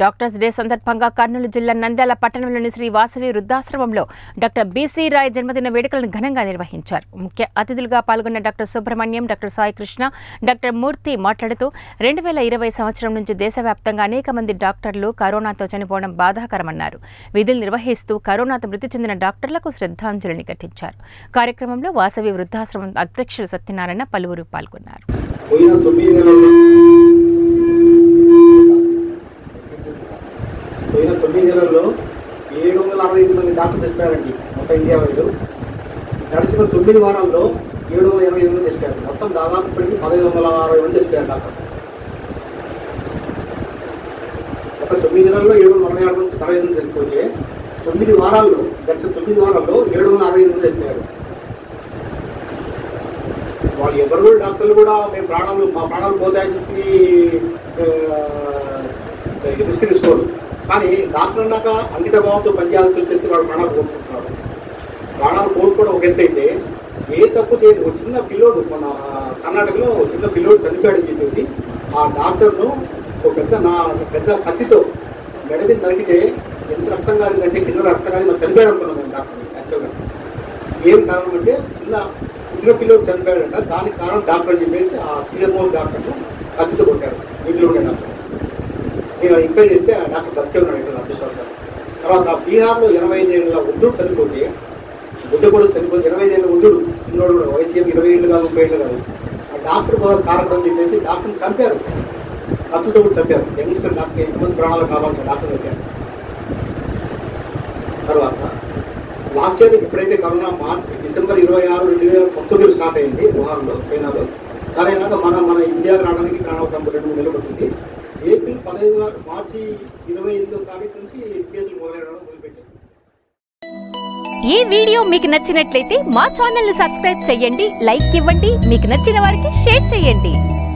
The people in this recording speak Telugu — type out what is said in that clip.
డాక్టర్స్ డే సందర్భంగా కర్నూలు జిల్లా నంద్యాల పట్టణంలోని శ్రీ వాసవి వృద్ధాశ్రమంలో డాక్టర్ బీసీ రాయ్ జన్మదిన వేడుకలను ఘనంగా నిర్వహించారు ముఖ్య అతిథులుగా పాల్గొన్న doctor Subrahmanyam doctor Sai Krishna doctor Murthy మాట్లాడుతూ రెండు వేల ఇరవై సంవత్సరం నుంచి దేశవ్యాప్తంగా అనేక మంది డాక్టర్లు కరోనాతో చనిపోవడం బాధాకరమన్నారు విధులు నిర్వహిస్తూ కరోనాతో మృతి చెందిన డాక్టర్లకు శ్రద్ధాంజలిని ఘటించారు కార్యక్రమంలో వాసవి వృద్ధాశ్రమం అధ్యక్షులు సత్యనారాయణ పలువురు పాల్గొన్నారు పోయిన తొమ్మిది నెలల్లో పోయిన తొమ్మిది నెలల్లో ఏడు వందల అరవై ఐదు మంది డాక్టర్స్ చచ్చిపోయారండి మొత్తం ఇండియా వైడ్ గడిచిన తొమ్మిది వారాల్లో ఏడు వందల ఇరవై ఎనిమిది చచ్చిపోయారు మొత్తం దాదాపు ఇప్పటికి పదహైదు వందల అరవై మంది చచ్చిపోయారు డాక్టర్ ఒక తొమ్మిది నెలల్లో ఏడు వందల అరవై ఆరు మంది అరవై ఎనిమిది చచ్చిపోతే తొమ్మిది వారాల్లో గడిచిన తొమ్మిది వారాల్లో ఏడు వందల అరవై ఎనిమిది చచ్చిపోయారు వాళ్ళు ఎవరు కూడా డాక్టర్లు కూడా మేము ప్రాణాలు మా ప్రాణాలు పోతాయని చెప్పి ఆ, రిస్క్ తీసుకోరు కానీ డాక్టర్ అన్నాక అంకిత భావంతో పనిచేయాల్సి వచ్చేసి వాళ్ళు ప్రాణాలు కోరుకుంటున్నారు ప్రాణాలు కోరుకోవడం ఒక ఎత్తు అయితే ఏ తప్పు చేయదు ఒక చిన్న పిల్లోడు మన ఆ, కర్ణాటకలో ఒక చిన్న పిల్లోడు చనిపోయాడని చెప్పేసి ఆ డాక్టర్ను ఒక పెద్ద నా పెద్ద కత్తితో మెడమి నరికితే ఎంత రక్తం కాదంటే కింద రక్తం కాదు మనం చనిపోయాడు అనుకున్నాం మేము డాక్టర్ యాక్చువల్గా ఏం కారణం అంటే చిన్న చిన్న పిల్లలు చనిపోయాడంట దానికి కారణం డాక్టర్ అని చెప్పేసి ఆ సీనియర్ మోస్ట్ డాక్టర్ను కత్తితో కొట్టారు ఇంట్లో ఉండే డాక్టర్ నేను ఎంక్వైరీ చేస్తే ఆ డాక్టర్ బతికే ఉన్నాడు ఇక్కడ అదృష్టం తర్వాత బీహార్లో ఎనభై ఐదు ఏళ్ళ వృద్ధుడు చనిపోతే బుడ్డ కూడా చనిపోతే ఎనభై ఐదు ఏళ్ళ వృద్ధుడు చిన్నోడు కూడా వయసు ఏమి ఇరవై ఏళ్ళు కాదు ముప్పై ఏళ్ళు కాదు ఆ డాక్టర్ కూడా కారణం అని చెప్పేసి డాక్టర్ని చంపారు కత్తులతో కూడా చంపారు యంగ్స్టర్ డాక్టర్ ఎంతమంది ప్రాణాలు కావాల్సిన డాక్టర్ చంపారు తర్వాత లాస్ట్ ఇయర్ ఎప్పుడైతే కరోనా మార్చ్ డిసెంబర్ ఇరవై ఆరు రెండు వేల పంతొమ్మిది స్టార్ట్ అయింది వుహాన్లో చైనాలో కానీ అయినాక మన మన ఇండియాకి రావడానికి కారణం ఒక రెండు మూడు నెలలు పట్టింది ఏప్రిల్ పదహైదు మార్చి ఇరవై ఎనిమిదో తారీఖు నుంచి కేసులు మొదలైన మొదలుపెట్టాయి ఈ వీడియో మీకు నచ్చినట్లయితే మా ఛానల్ ని సబ్స్క్రైబ్ చేయండి లైక్ ఇవ్వండి మీకు నచ్చిన వారికి షేర్ చేయండి